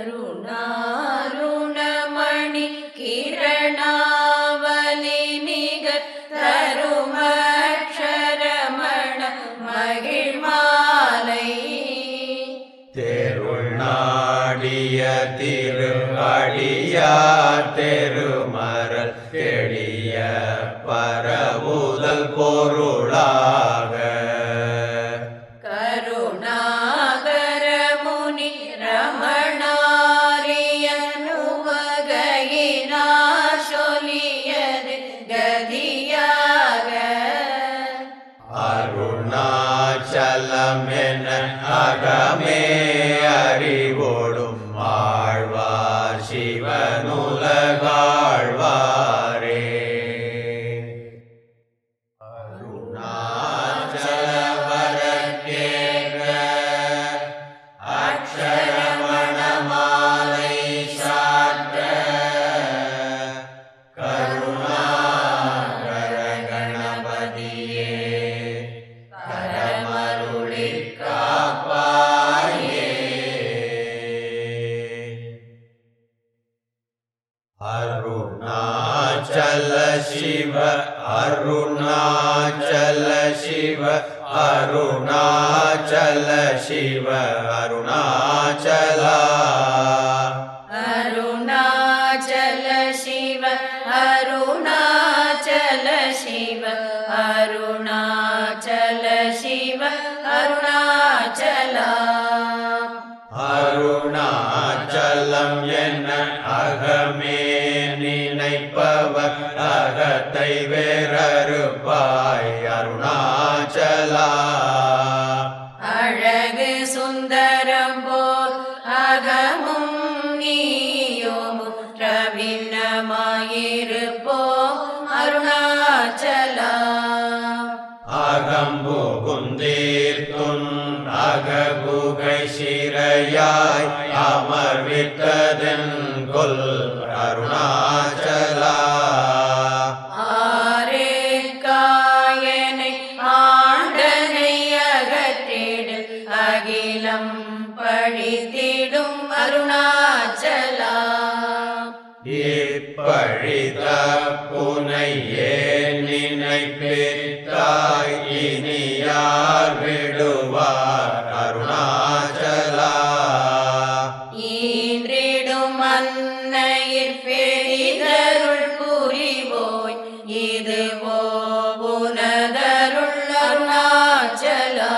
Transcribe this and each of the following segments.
கருணாருணமணி கிரணாவலி நிகர் தருமக்ஷரமண மகிழ்மாலை தெருள் நாடிய திரு அடியா தெருமரல் தெளிய பரவுதல் பொருளாக கருணாகர முனி ரமணாரியனுவகையினார் சொல்லியது கதியாக அருணாச்சலம் என அகமே அறிவோடும் ஆழ்வார் சிவனுலகாழ்வாரே அருணாச்சலவரக்கேக அக்ஷரமணமாலை சாற்ற கருணாகர கணபதியே கரமருளி காப்பாயே அருணாச்சல சிவ அருணாச்சல சிவ அருணாச்சல சிவ அருணாச்சலா அருணாச்சல சிவ அருணாச்சல சிவ அருணாச்சல சிவ அருணாச்சலா அருணாச்சலம் என்ன அகமே நினைப்பவர் அகத்தை வேறறுப்பாய் அருணாச்சலா அழகு சுந்தரம் போல் அகமும் நீயோம் ரவின்னமாயிருப்போம் அருணாச்சலா அகம்புகுந்தீர்த்துன் அககுகை சிறையாய் அமர்வித்ததென் கொல் அருணாச்சலா ஆரே காயனை ஆண்டனை அகற்றிடு அகிலம் பழித்திடும் அருணாச்சலா இப்பழித புனையே நினைப்பித்தாய் இனி யார் விடுவார் அருணாச்சலா ஈன்றிடும் அன்னையில் பெரிதருள் புரிவோய் இதுவோ உனதருள் அருணாச்சலா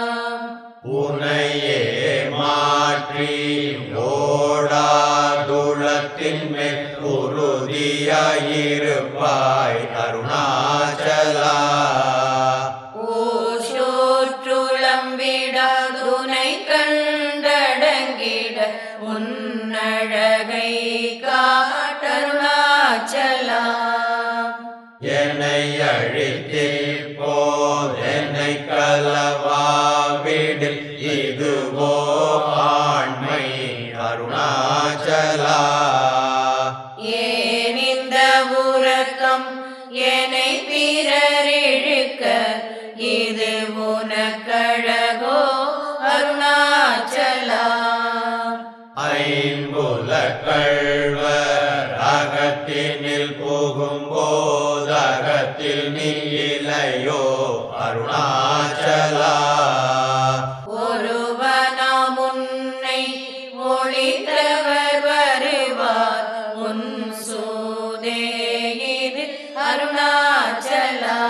உனையே மாற்றி ஓடாதுளத்தின் மேல் உறுதியாயிருப்பாய் அருணாச்சலா ஊசோற்றுளம் விடாதுனை கண்டடங்கிட உன்னழகை காட்டருணாச்சலா என்னை அழித்தே போதென்னை கலவாவிடில் இதுவோ ஆண்மை அருணாச்சலா ஏன் இந்த உறக்கம் என்னை பிறரிழுக்க இது உனக்கழகோ அருணாச்சலா ஐம்புல கழ்வர் அகத்தினில் புகும்போதகத்தில் நீ இலையோ அருணாச்சலா ஒருவனாம் உன்னை ஒளித்தவர் வருவார் உன் சூதே இது அருணாச்சலா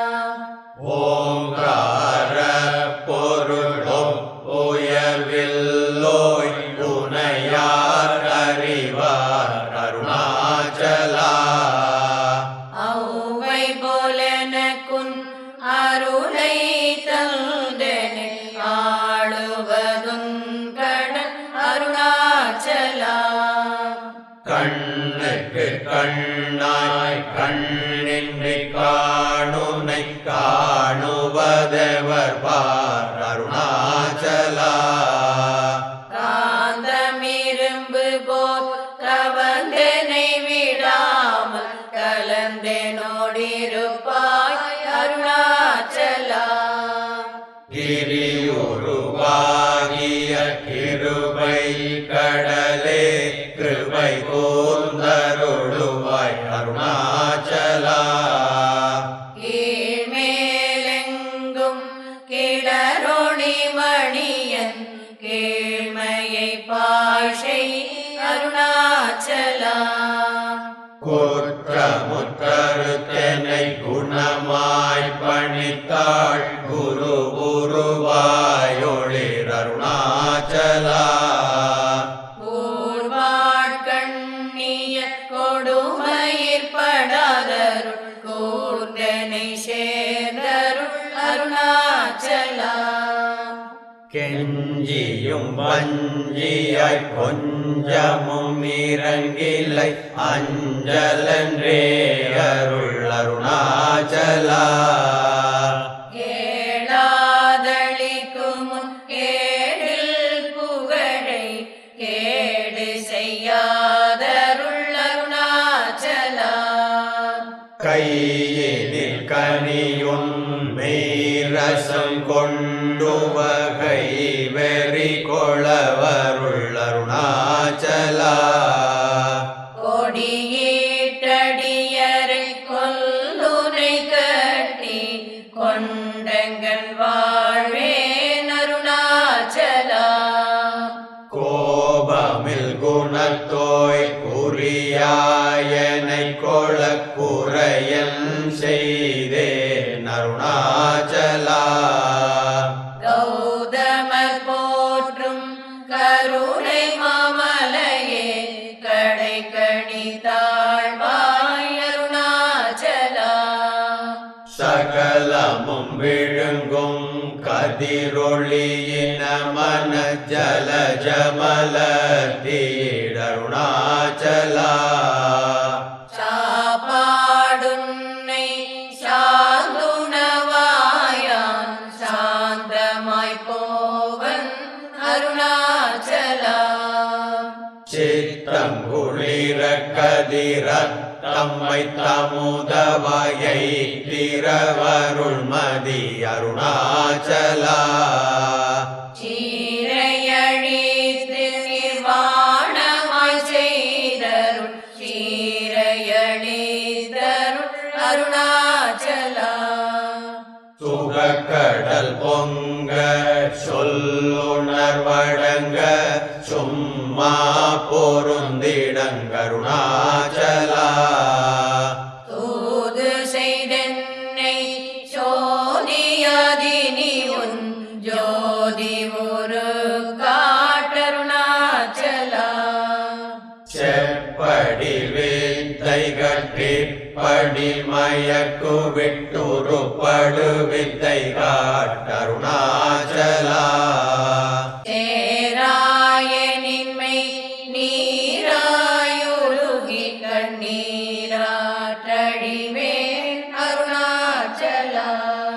ஓங்கார பொருளும் உயர்வில்லோய் உனையார் அறிவார் அருணாச்சலா ஔவை போலனக்குன் அருளை தந்தனை ஆளுவதும் கடன் அருணாச்சலா கண்ணுக்கு கண்ணாய் கண்ணின்றி காணுனை காணுவதவர் பார் அருணாச்சலா காந்தமிரும்பு போல் கவந்தனை விடாமல் கலந்தனோடிருப்பாய் அருணாச்சலா கிரியுருவாகிய கிருபை க கடலே கிருபை கூர்ந்தருளுவாய் அருணாச்சலா கீழ்மேலெங்கும் கிளரொளி மணியன் கீழ்மையை பாஷை அருணாச்சலா குற்றமுற்றருத்தனை குணமாய் பணித்தாள் குரு உருவாயொளிர் அருணாச்சலா கூர்வாட்கண்ணிய கொடுமயிற்படாதருள் கூர்ந்தனை சேர்ந்தருள் அருணாச்சலா கெஞ்சியும் வஞ்சியாய் கொஞ்சமும் இறங்கிலை அஞ்சலன்றே அருள் அருணாச்சலா கேளாதளிக்கும் முன் கேடில் புகழை கேடு செய்யாதருள் அருணாச்சலா கையினில் கனியுன் மெய்ரசம் கொண்டு வகை வெறி கொளவருள் அருணாச்சலா கொடியீட்டடியரை கொல்லுனை கட்டி கொண்டங்கள் வாழ்வேன் அருணாச்சலா கோபமில் குணத்தோய் குறியாயனை கொள குறையன் செய்தே அருணாச்சலா கௌதமர் போற்றும் கருணை மாமலையே கடை கணி தாழ்வாய் அருணாச்சலா சகலமும் விழுங்கும் கதிரொளியின மன ஜல ஜமல தீடருணாச்சலா சாப்பாடுன்னை சாந்துணவாயான் சாந்தமாய் போவன் அருணாச்சலா சித்தம் குளிர கதிர தம்மை தமுதவயை திரவருள் மதி அருணாச்சலா சீரையழித்து நிர்வாணமாய் செய்தருள் சீரையழித்தருள் அருணாச்சலா சுகக்கடல் பொங்க சொல்லுணர்வடங்க சும்மா பொருந்திடங்கருணாச்சலா தூது செய்தென்னை சோதியாதினி உன் ஜோதி ஒரு காட்டருணாச்சலா செப்படி வித்தை கட்டிப்படி மயக்கு விட்டுருப்படு வித்தை காட்டருணாச்சலா தேராயனின்மை நீராயுருகி கண்ணீராற்றழிவேன் அருணாச்சலா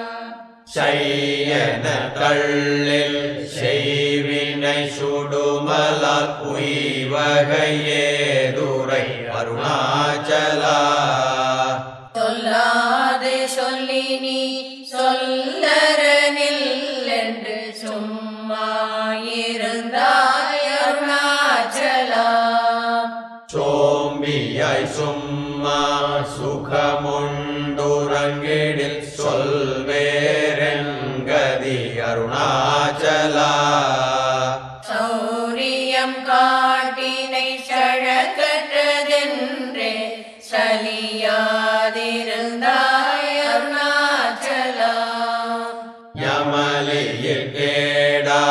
செய்யன தள்ளில் செய்வினை சுடுமலால் உய்வகையே துரை அருணாச்சலா சொல்லாது சொல்லி நீ சொல்லரனில் என்று சும்மாயிருந்தாய் அருணாச்சலா சோம்பியாய் சும்மா சுகமுண்டுறங்கிடில் சொல்வேரெங்கதி அருணாச்சலா சௌரியம் காட்டினை சழக்கற்றதென்றே சலியாதிருந்தாய் அருணாச்சலா யமலியில் கேடா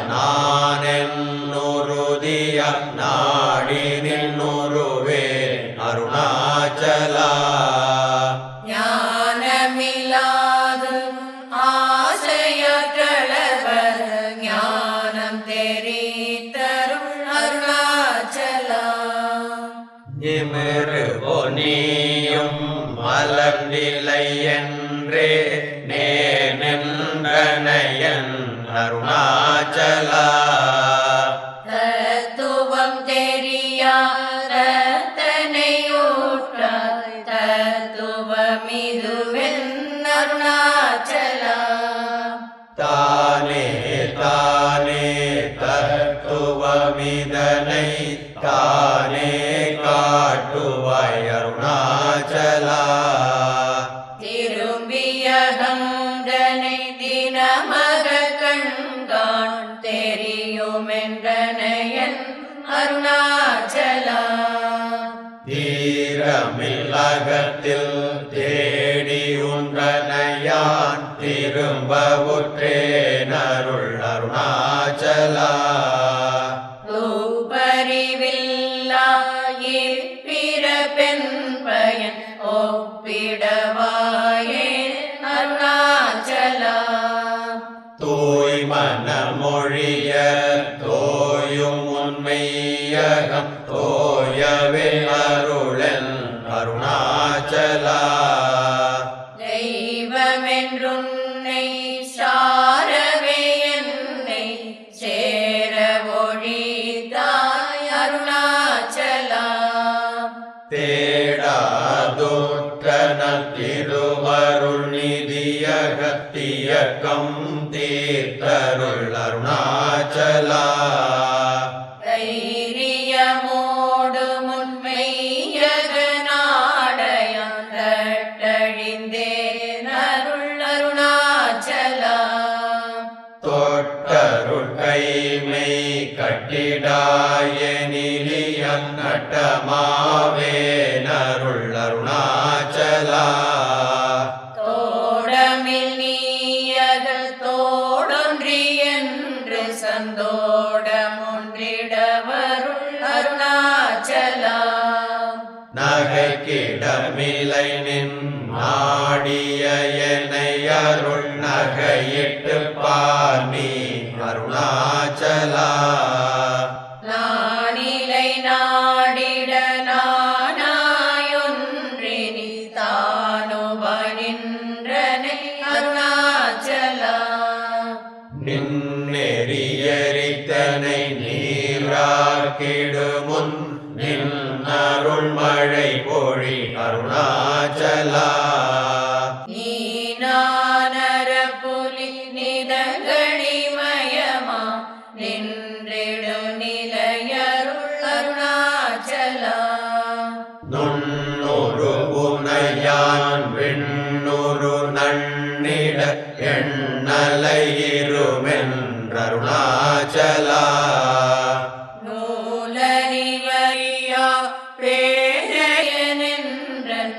நானென்னுருதிய நாடி நின்னுருவே அருணாச்சலா ஞானமில்லாது ஆசையற்றளவர் ஞானம் தெரித்தருள் அருணாச்சலா நிமிரு பொனியும் மலர்நிலை என்றே நே நின்றனையன் அருணாச்சலா தத்துவம் தெரியா ரத்தனையூற்றாய் தத்துவமிதுவென் அருணாச்சலா தானே தானே தத்துவமிதனை தன்னை தானே காட்டுவாய் அருணாச்சலா திரும்பிய கந்தனை தினமக கண்காண் தெரியுமென்றனையன் அருணாச்சலா தீரமில்லகத்தில் தேடி உன்றனையான் திரும்ப உற்றேனருள் அருணாச்சலா தூபறிவில்லாயில் பிறப்பெண் பயன் ஒப்பிடவாயே அருணாச்சலா தூய் மனமொழிய தோயும் உண்மையகம் தோயவே அருளன் அருணாச்சலா தெய்வமென்றுன்னை சாரவே என்னை சேர ஒழித்தாய் அருணாச்சலா தேடாதுற்றன திருவருள் நிதியகத்தியக்கம் தீர்த்தருள் அருணாச்சலா தைரியமோடு முன்மையக நாடயம் தட்டழிந்தேன் அருள் அருணாச்சலா தொட்டருள் கைமை கட்டிடாய நிலியம் நட்டமாவே நருள் அருணாச்சலா தோடமில் நீயகள் தோடொன்றி என்று சந்தோடமொன்றிடவருள் அருணாச்சலா நகைக்கிடமில்லை நின் நாடிய என்னை அருள் நகையிட்டு பாணி அருணாச்சலா நானிலை நாடிட நானாயொன்றினி தானுவாய் நின்றனை அருணாச்சலா நின்னெறியரித்தனை நீராக்கிடுமுன் நின் அருள் மழை பொழி அருணாச்சலா நீனானர புலி நிதங்களிமயமா நின்றிடு நிலையருள் அருணாச்சலா நுண்ணுரு புனையான் விண்ணுரு நன்னிட எண்ணலையிருமென்றருணாச்சலா நூலறிவறியா பேரையனென்றன்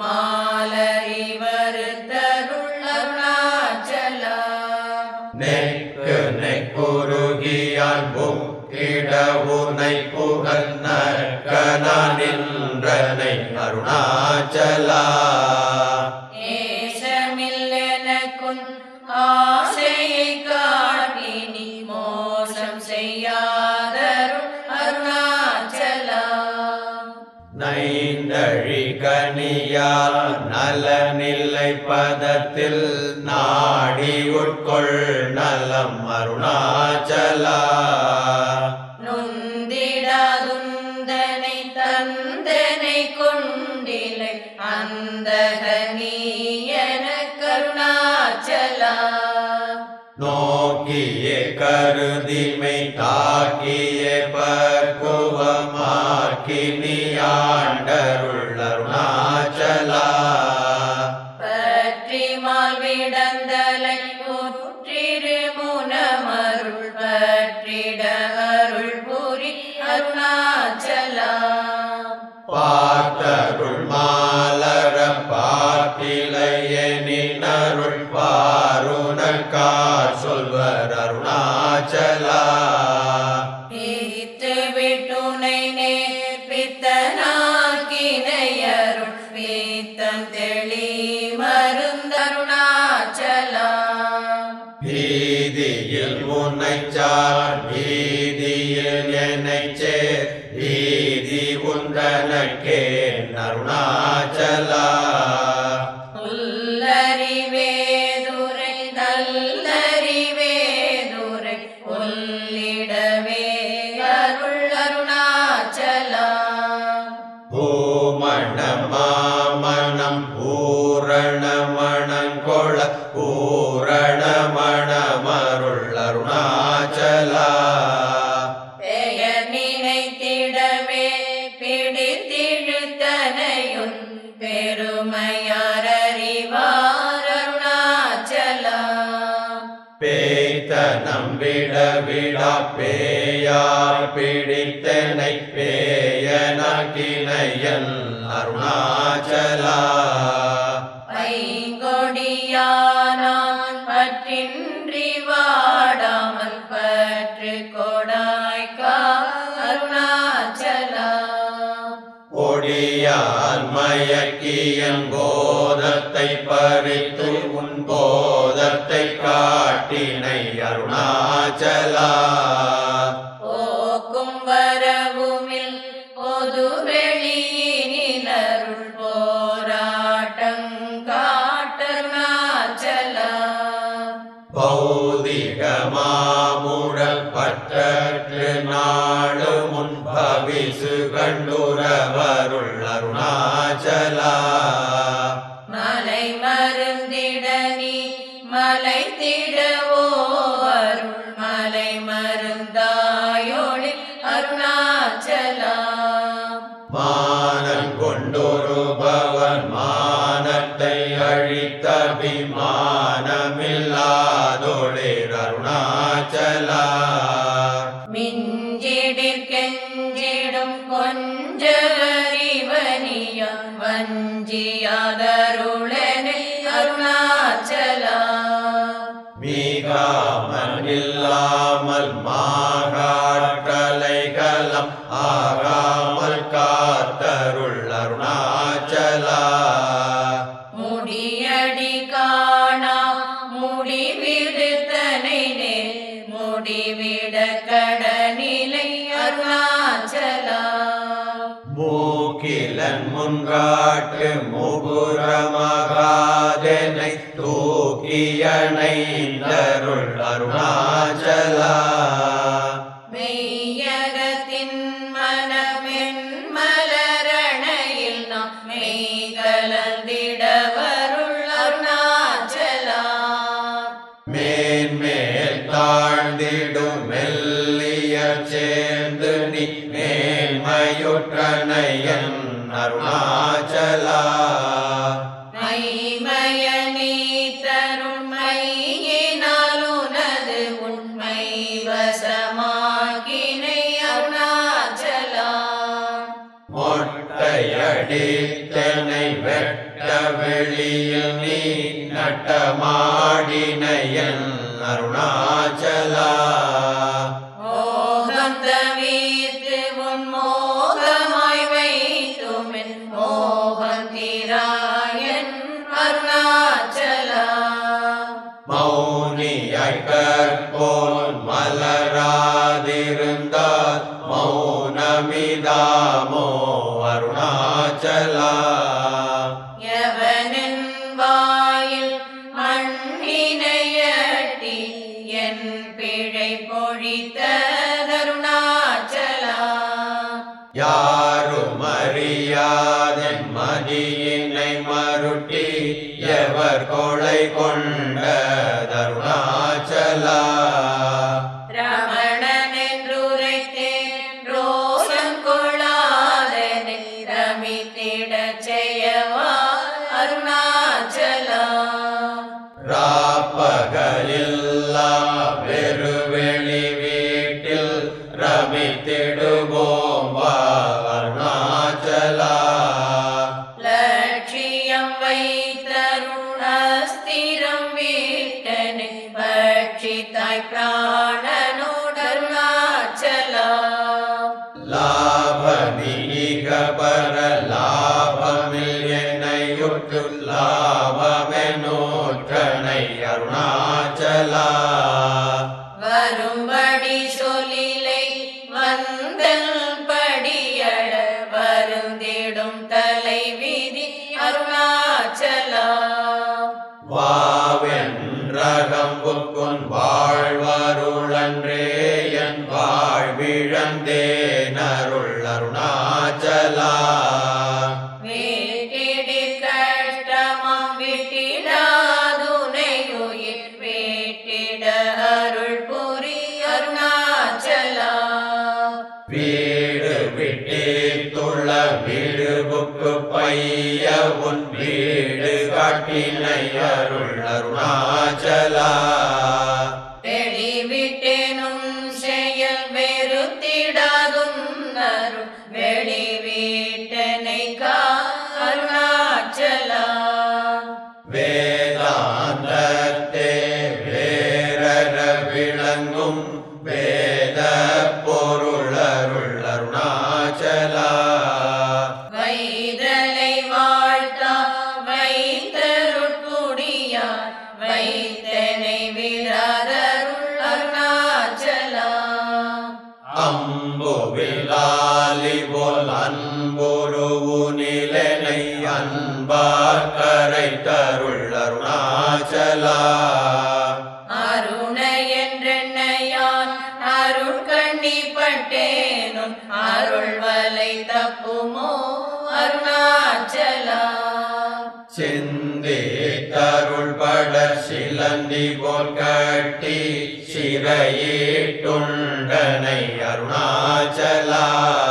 மாலறிவருத்தருள் அருணாச்சலா நெக்கு நெக்குருகியான் புக்கிட உனை புகழ் நற்கன நின்றனை அருணாச்சலா நேசமில்லெனக்குன் ஆசையை காட்டி நீ மோசம் செய்யாதருள் அருணாச்சலா நைந்தழி கனியால் நலனில்லை பதத்தில் நாடி உட்கொள் நலம் அருணாச்சலா நுந்திடாதுந்தனை தந்தனை கொண்டிலை அந்தக நீயன கருணாச்சலா நோக்கிய கருதிமை தாக்கிய பக்குவமாக்கி நீ ஆண்டருள் அருணாச்சலா பற்றி மால்விடந்தலை புற்றிரு முனமருள் பற்றிட அருள் புரி அருணாச்சலா பார்த்தருள் மாலர பார்த்திலையனின் அருள் பாருணக்கார் சொல்வர் அருணாச்சலா பிரித்து விட்டுனை நேர்பித்தனாக்கினையருள் பீத்தம் தெளி மருந்தருணாச்சலா வீதியில் முனைச்சார் வீதியில் என்னைச் சேர் வீதி உந்தனக்கே அருணாச்சலா உள்ளறிவேதுரை நல்லறிவேதுரை உள்ளிடவே அருள் அருணாச்சலா பூமண மாமணம் பூரண மணங்கொள பூரண மணமருள் அருணாச்சலா பெயர் நினைத்த விட விடா பேயார் பிடித்தனை பேயனக்கினையன் அருணாச்சலா பைங்கொடியானான் பற்றின்றி வாடாமல் பற்று கொடாய்க்கா அருணாச்சலா கொடியால் மயக்கியன் போதத்தை பறித்து உன் போதத்தை காட்டினை அருணாச்சலா போக்கும் வரவுமில் பொது வெளியினில் அருள் போராட்டம் காட்டருணாச்சலா பௌதிக மாமுழல் பற்றற்று நாடு முன் பவிசு கண்டுரவருள் அருணாச்சலா மலை மருந்திட நீ மலை திடவோ அருள் மலை மருந்தாயோளி அருணாச்சலா மானம் கொண்டொருபவன் மானத்தை அழித்த விமானமில்லாதொளிர் அருணாச்சலா மிஞ்சிடிற் கெஞ்சிடும் கொஞ்சவரிவனியம் வஞ்சியாதருளனே அருணாச்சலா மீகாமல் இல்லாமல் மாகாற்றலைகலம் ஆகாமல் காத்தருள் அருணாச்சலா முடியடி காணா முடிவிடுத்தனை நேர் முடிவிட கடனிலை அருணாச்சலா மூக்கிலன் முன்காட்டு முகுரமகாதனை தூக்கியணைந்தருள் அருணாச்சலா மெய்யகத்தின் மனமென் மலரணையில் நாம் மெய்கலந்திட வருள் அருணாச்சலா மேன்மேல் தாழ்ந்திடும் மெல்லிய சேர்ந்து நீ மேன்மையுற்றனையன் அருணாச்சலா மைமய நீ தரும் மையினாலுனது உண்மை வசமாகினை அருணாச்சலா மொட்டையடித்தனை வெட்ட வெளியில் நீ நட்டமாடினையன் அருணாச்சலா மோகம் தவிர்த்து உன் மோகமாய் வைத்துமென் மோகம் தீராயன் அருணாச்சலா மௌனியாய் கற்போல் மலராதிருந்தால் மௌனமிதாமோ அருணாச்சலா எவனின் வாயில் மண்ணினையட்டி என் பிழை பொழித்த தருணாச்சலா யாரும் அறியாதன் மதியினை மருட்டி எவர் கொலை கொண்ட தருணாச்சலா ரமணன் என்றுரைத்தேன் ரோஷம் கொள்ளாதனை ரமித்திடச் செய்யவா அருணாச்சலா ராப்பகலில்லா வெறுவெளி வீட்டில் ரமித்திடுவோம் வா அருணாச்சலா லட்சியம் வைத்தருணஸ்திரம் வீட்டனை பட்சித்தாய் பிராணனோடருணாச்சலா லாபமீக பர லாபமில் என்னையுற்று லாபமெனோற்றனை அருணாச்சலா வரும்படி சொல்லிலை வந்தல் படியட வருந்திடும் தலைவிதி அருணாச்சலா வாவென்றகம்புக்குன் வாழ்வருளன்றே என் வாழ்விழந்தேன் அருள் அருணாச்சலா வேட்டிடிற் கஷ்டமாம் விட்டிடாதுனையுயிர் வேட்டிட அருள் புரி அருணாச்சலா வீடு விட்டேத்துள்ள வீடுபுக்கு பைய உன் வீடு காட்டினை அருள் அருணாச்சலா தெளிவிட்டே ஆலி போல் அன்புருவு நிலனை அன்பார் கரை தருள் அருணாச்சலா அருண என்றென்னையான் அருள் கண்ணி பட்டேனும் அருள் வலை தப்புமோ அருணாச்சலா சிந்தி தருள் பட சிலந்தி போல் கட்டி சிறையீட்டுண்டனை அருணாச்சலா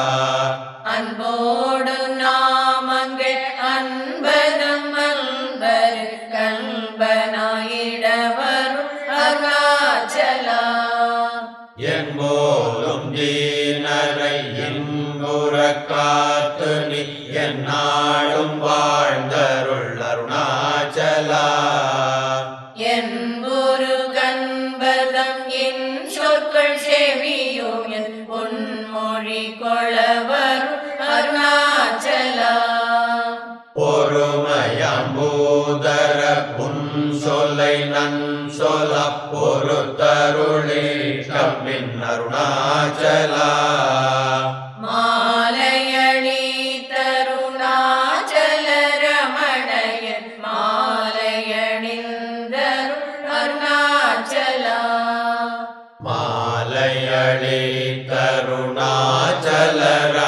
அன்போடு நாமங்கள் அன்பதம் அன்பர் கண்பனாயிடவரும் அருணாச்சலா என்போதும் தீனரை இன்புற காத்து நீ என்னாடும் வாழ்ந்தருள் அருணாச்சலா என்பொரு கண்பதம் என் சொற்கள் செவியும் என் பொன்மொழி கொளவரும் அருணாச்சலா பொறுமையம்பூதர புன் சொல்லை நன் சொல்ல பொறுத்தருளீட்டம் மின் அருணாச்சலா மாலையணி தருணாச்சல ரமணையன் மாலையணிந்தருள் அருணாச்சலா மாலையளி தருணாச்சல